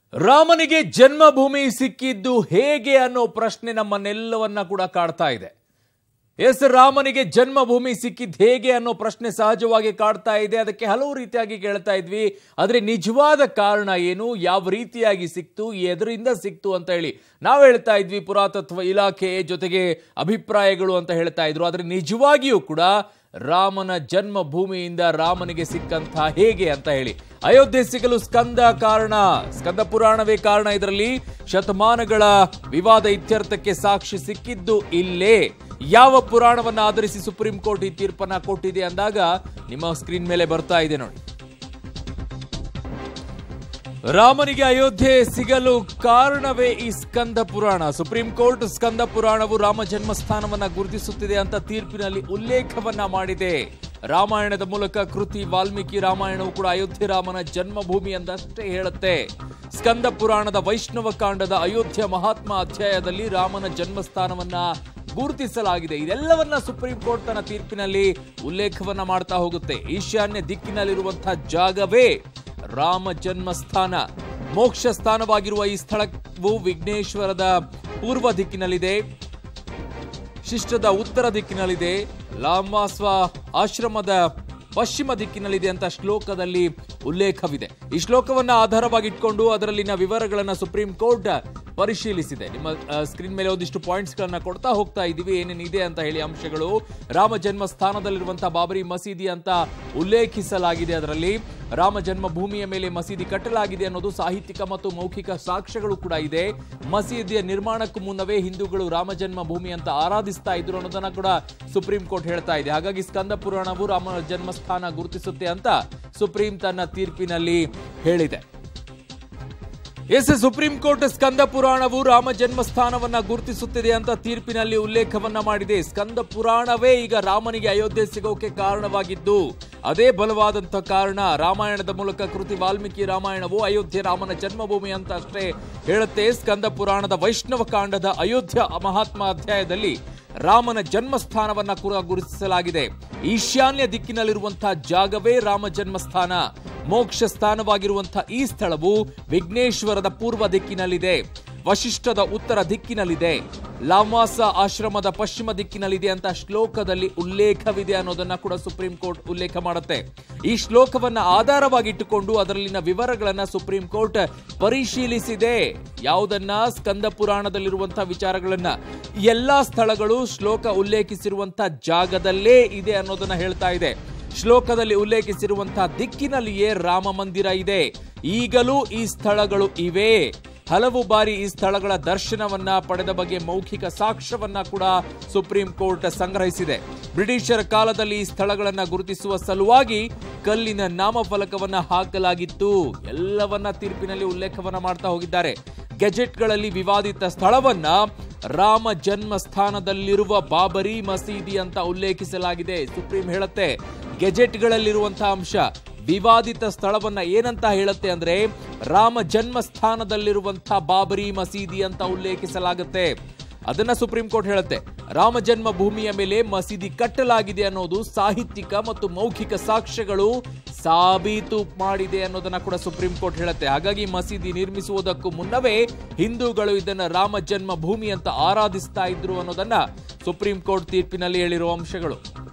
ರಾಮನಿಗೆ ಜನ್ಮಭೂಮಿ ಸಿಕ್ಕಿದ್ದು ಹೇಗೆ ಅನ್ನೋ ಪ್ರಶ್ನೆ ನಮ್ಮನ್ನೆಲ್ಲವನ್ನ ಕೂಡ ಕಾಡ್ತಾ ಇದೆ ಎಸ್ ರಾಮನಿಗೆ ಜನ್ಮಭೂಮಿ ಸಿಕ್ಕಿದ್ದು ಹೇಗೆ ಅನ್ನೋ ಪ್ರಶ್ನೆ ಸಹಜವಾಗಿ ಕಾಡ್ತಾ ಇದೆ ಅದಕ್ಕೆ ಹಲವು ರೀತಿಯಾಗಿ ಕೇಳ್ತಾ ಇದ್ವಿ ಆದ್ರೆ ನಿಜವಾದ ಕಾರಣ ಏನು ಯಾವ ರೀತಿಯಾಗಿ ಸಿಕ್ತು ಎದರಿಂದ ಸಿಕ್ತು ಅಂತ ಹೇಳಿ ನಾವು ಹೇಳ್ತಾ ಇದ್ವಿ ಪುರಾತತ್ವ ಇಲಾಖೆ ಜೊತೆಗೆ ಅಭಿಪ್ರಾಯಗಳು ಅಂತ ಹೇಳ್ತಾ ಇದ್ರು ಆದ್ರೆ ನಿಜವಾಗಿಯೂ ಕೂಡ ರಾಮನ ಜನ್ಮಭೂಮಿಯಿಂದ ರಾಮನಿಗೆ ಸಿಕ್ಕಂತ ಹೇಗೆ ಅಂತ ಹೇಳಿ ಅಯೋಧ್ಯೆ ಸಿಗಲು ಸ್ಕಂದ ಕಾರಣ ಸ್ಕಂದ ಪುರಾಣವೇ ಕಾರಣ ಇದರಲ್ಲಿ ಶತಮಾನಗಳ ವಿವಾದ ಇತ್ಯರ್ಥಕ್ಕೆ ಸಾಕ್ಷಿ ಸಿಕ್ಕಿದ್ದು ಇಲ್ಲೇ ಯಾವ ಪುರಾಣವನ್ನ ಆಧರಿಸಿ ಸುಪ್ರೀಂ ಕೋರ್ಟ್ ಈ ತೀರ್ಪನ್ನ ಕೊಟ್ಟಿದೆ ಅಂದಾಗ ನಿಮ್ಮ ಸ್ಕ್ರೀನ್ ಮೇಲೆ ಬರ್ತಾ ಇದೆ ನೋಡಿ ರಾಮನಿಗೆ ಅಯೋಧ್ಯೆ ಸಿಗಲು ಕಾರಣವೇ ಈ ಸ್ಕಂದ ಪುರಾಣ ಸುಪ್ರೀಂ ಕೋರ್ಟ್ ಸ್ಕಂದ ಪುರಾಣವು ರಾಮ ಜನ್ಮಸ್ಥಾನವನ್ನ ಗುರುತಿಸುತ್ತಿದೆ ಅಂತ ತೀರ್ಪಿನಲ್ಲಿ ಉಲ್ಲೇಖವನ್ನ ಮಾಡಿದೆ ರಾಮಾಯಣದ ಮೂಲಕ ಕೃತಿ ವಾಲ್ಮೀಕಿ ರಾಮಾಯಣವು ಕೂಡ ಅಯೋಧ್ಯೆ ರಾಮನ ಜನ್ಮಭೂಮಿ ಎಂದಷ್ಟೇ ಹೇಳುತ್ತೆ ಸ್ಕಂದ ಪುರಾಣದ ವೈಷ್ಣವ ಕಾಂಡದ ಅಯೋಧ್ಯ ಮಹಾತ್ಮ ಅಧ್ಯಾಯದಲ್ಲಿ ರಾಮನ ಜನ್ಮಸ್ಥಾನವನ್ನ ಗುರುತಿಸಲಾಗಿದೆ ಇದೆಲ್ಲವನ್ನ ಸುಪ್ರೀಂ ಕೋರ್ಟ್ ತನ್ನ ತೀರ್ಪಿನಲ್ಲಿ ಉಲ್ಲೇಖವನ್ನ ಮಾಡ್ತಾ ಹೋಗುತ್ತೆ ಈಶಾನ್ಯ ದಿಕ್ಕಿನಲ್ಲಿರುವಂತಹ ಜಾಗವೇ ರಾಮ ಜನ್ಮಸ್ಥಾನ ಮೋಕ್ಷ ಸ್ಥಾನವಾಗಿರುವ ಈ ಸ್ಥಳವು ವಿಘ್ನೇಶ್ವರದ ಪೂರ್ವ ದಿಕ್ಕಿನಲ್ಲಿದೆ ಶಿಷ್ಟದ ಉತ್ತರ ದಿಕ್ಕಿನಲ್ಲಿದೆ ಲಾಮಾಸ್ವ ಆಶ್ರಮದ ಪಶ್ಚಿಮ ದಿಕ್ಕಿನಲ್ಲಿದೆ ಅಂತ ಶ್ಲೋಕದಲ್ಲಿ ಉಲ್ಲೇಖವಿದೆ ಈ ಶ್ಲೋಕವನ್ನ ಆಧಾರವಾಗಿಟ್ಕೊಂಡು ಅದರಲ್ಲಿನ ವಿವರಗಳನ್ನ ಸುಪ್ರೀಂ ಕೋರ್ಟ್ ಪರಿಶೀಲಿಸಿದೆ ನಿಮ್ಮ ಸ್ಕ್ರೀನ್ ಮೇಲೆ ಒಂದಿಷ್ಟು ಪಾಯಿಂಟ್ಸ್ ಗಳನ್ನ ಕೊಡ್ತಾ ಹೋಗ್ತಾ ಇದೀವಿ ಏನೇನಿದೆ ಅಂತ ಹೇಳಿ ಅಂಶಗಳು ರಾಮ ಜನ್ಮ ಸ್ಥಾನದಲ್ಲಿರುವಂತಹ ಬಾಬರಿ ಮಸೀದಿ ಅಂತ ಉಲ್ಲೇಖಿಸಲಾಗಿದೆ ಅದರಲ್ಲಿ ರಾಮ ಜನ್ಮ ಭೂಮಿಯ ಮೇಲೆ ಮಸೀದಿ ಕಟ್ಟಲಾಗಿದೆ ಅನ್ನೋದು ಸಾಹಿತ್ಯಿಕ ಮತ್ತು ಮೌಖಿಕ ಸಾಕ್ಷ್ಯಗಳು ಕೂಡ ಇದೆ ಮಸೀದಿಯ ನಿರ್ಮಾಣಕ್ಕೂ ಮುನ್ನವೇ ಹಿಂದೂಗಳು ರಾಮ ಜನ್ಮ ಭೂಮಿ ಅಂತ ಆರಾಧಿಸ್ತಾ ಇದ್ರು ಅನ್ನೋದನ್ನ ಕೂಡ ಸುಪ್ರೀಂ ಕೋರ್ಟ್ ಹೇಳ್ತಾ ಇದೆ ಹಾಗಾಗಿ ಸ್ಕಂದ ಪುರಾಣವು ರಾಮ ಜನ್ಮಸ್ಥಾನ ಗುರುತಿಸುತ್ತೆ ಅಂತ ಸುಪ್ರೀಂ ತನ್ನ ತೀರ್ಪಿನಲ್ಲಿ ಹೇಳಿದೆ ಎಸ್ ಸುಪ್ರೀಂ ಕೋರ್ಟ್ ಸ್ಕಂದ ಪುರಾಣವು ರಾಮ ಜನ್ಮಸ್ಥಾನವನ್ನ ಗುರುತಿಸುತ್ತಿದೆ ಅಂತ ತೀರ್ಪಿನಲ್ಲಿ ಉಲ್ಲೇಖವನ್ನ ಮಾಡಿದೆ ಸ್ಕಂದ ಪುರಾಣವೇ ಈಗ ರಾಮನಿಗೆ ಅಯೋಧ್ಯೆ ಸಿಗೋಕೆ ಕಾರಣವಾಗಿದ್ದು ಅದೇ ಬಲವಾದಂತ ಕಾರಣ ರಾಮಾಯಣದ ಮೂಲಕ ಕೃತಿ ವಾಲ್ಮೀಕಿ ರಾಮಾಯಣವು ಅಯೋಧ್ಯೆ ರಾಮನ ಜನ್ಮಭೂಮಿ ಅಂತ ಅಷ್ಟೇ ಹೇಳುತ್ತೆ ಸ್ಕಂದ ಪುರಾಣದ ವೈಷ್ಣವ ಕಾಂಡದ ಅಯೋಧ್ಯ ಮಹಾತ್ಮ ಅಧ್ಯಾಯದಲ್ಲಿ ರಾಮನ ಜನ್ಮಸ್ಥಾನವನ್ನ ಕೂಡ ಗುರುತಿಸಲಾಗಿದೆ ಈಶಾನ್ಯ ದಿಕ್ಕಿನಲ್ಲಿರುವಂತಹ ಜಾಗವೇ ರಾಮ ಜನ್ಮಸ್ಥಾನ ಮೋಕ್ಷ ಸ್ಥಾನವಾಗಿರುವಂತಹ ಈ ಸ್ಥಳವು ವಿಘ್ನೇಶ್ವರದ ಪೂರ್ವ ದಿಕ್ಕಿನಲ್ಲಿದೆ ವಶಿಷ್ಠದ ಉತ್ತರ ದಿಕ್ಕಿನಲ್ಲಿದೆ ಲಾಮಾಸ ಆಶ್ರಮದ ಪಶ್ಚಿಮ ದಿಕ್ಕಿನಲ್ಲಿದೆ ಅಂತ ಶ್ಲೋಕದಲ್ಲಿ ಉಲ್ಲೇಖವಿದೆ ಅನ್ನೋದನ್ನ ಕೂಡ ಸುಪ್ರೀಂ ಕೋರ್ಟ್ ಉಲ್ಲೇಖ ಮಾಡುತ್ತೆ ಈ ಶ್ಲೋಕವನ್ನ ಆಧಾರವಾಗಿಟ್ಟುಕೊಂಡು ಅದರಲ್ಲಿನ ವಿವರಗಳನ್ನ ಸುಪ್ರೀಂ ಕೋರ್ಟ್ ಪರಿಶೀಲಿಸಿದೆ ಯಾವುದನ್ನ ಸ್ಕಂದ ಪುರಾಣದಲ್ಲಿರುವಂತಹ ವಿಚಾರಗಳನ್ನ ಎಲ್ಲಾ ಸ್ಥಳಗಳು ಶ್ಲೋಕ ಉಲ್ಲೇಖಿಸಿರುವಂತಹ ಜಾಗದಲ್ಲೇ ಇದೆ ಅನ್ನೋದನ್ನ ಹೇಳ್ತಾ ಇದೆ ಶ್ಲೋಕದಲ್ಲಿ ಉಲ್ಲೇಖಿಸಿರುವಂತಹ ದಿಕ್ಕಿನಲ್ಲಿಯೇ ರಾಮ ಮಂದಿರ ಇದೆ ಈಗಲೂ ಈ ಸ್ಥಳಗಳು ಇವೆ ಹಲವು ಬಾರಿ ಈ ಸ್ಥಳಗಳ ದರ್ಶನವನ್ನ ಪಡೆದ ಬಗ್ಗೆ ಮೌಖಿಕ ಸಾಕ್ಷ್ಯವನ್ನ ಕೂಡ ಸುಪ್ರೀಂ ಕೋರ್ಟ್ ಸಂಗ್ರಹಿಸಿದೆ ಬ್ರಿಟಿಷರ ಕಾಲದಲ್ಲಿ ಈ ಸ್ಥಳಗಳನ್ನ ಗುರುತಿಸುವ ಸಲುವಾಗಿ ಕಲ್ಲಿನ ನಾಮಫಲಕವನ್ನ ಹಾಕಲಾಗಿತ್ತು ಎಲ್ಲವನ್ನ ತೀರ್ಪಿನಲ್ಲಿ ಉಲ್ಲೇಖವನ್ನ ಮಾಡ್ತಾ ಹೋಗಿದ್ದಾರೆ ಗೆಜೆಟ್ಗಳಲ್ಲಿ ವಿವಾದಿತ ಸ್ಥಳವನ್ನ ರಾಮ ಜನ್ಮ ಸ್ಥಾನದಲ್ಲಿರುವ ಬಾಬರಿ ಮಸೀದಿ ಅಂತ ಉಲ್ಲೇಖಿಸಲಾಗಿದೆ ಸುಪ್ರೀಂ ಹೇಳುತ್ತೆ ಗೆಜೆಟ್ಗಳಲ್ಲಿರುವಂತಹ ಅಂಶ ವಿವಾದಿತ ಸ್ಥಳವನ್ನ ಏನಂತ ಹೇಳುತ್ತೆ ಅಂದ್ರೆ ರಾಮ ಜನ್ಮ ಸ್ಥಾನದಲ್ಲಿರುವಂತಹ ಬಾಬರಿ ಮಸೀದಿ ಅಂತ ಉಲ್ಲೇಖಿಸಲಾಗುತ್ತೆ ಅದನ್ನ ಸುಪ್ರೀಂ ಕೋರ್ಟ್ ಹೇಳುತ್ತೆ ರಾಮ ಜನ್ಮ ಭೂಮಿಯ ಮೇಲೆ ಮಸೀದಿ ಕಟ್ಟಲಾಗಿದೆ ಅನ್ನೋದು ಸಾಹಿತ್ಯಿಕ ಮತ್ತು ಮೌಖಿಕ ಸಾಕ್ಷ್ಯಗಳು ಸಾಬೀತು ಮಾಡಿದೆ ಅನ್ನೋದನ್ನ ಕೂಡ ಸುಪ್ರೀಂ ಕೋರ್ಟ್ ಹೇಳುತ್ತೆ ಹಾಗಾಗಿ ಮಸೀದಿ ನಿರ್ಮಿಸುವುದಕ್ಕೂ ಮುನ್ನವೇ ಹಿಂದೂಗಳು ಇದನ್ನ ರಾಮ ಜನ್ಮ ಭೂಮಿ ಅಂತ ಆರಾಧಿಸ್ತಾ ಇದ್ರು ಅನ್ನೋದನ್ನ ಸುಪ್ರೀಂ ಕೋರ್ಟ್ ತೀರ್ಪಿನಲ್ಲಿ ಹೇಳಿರುವ ಅಂಶಗಳು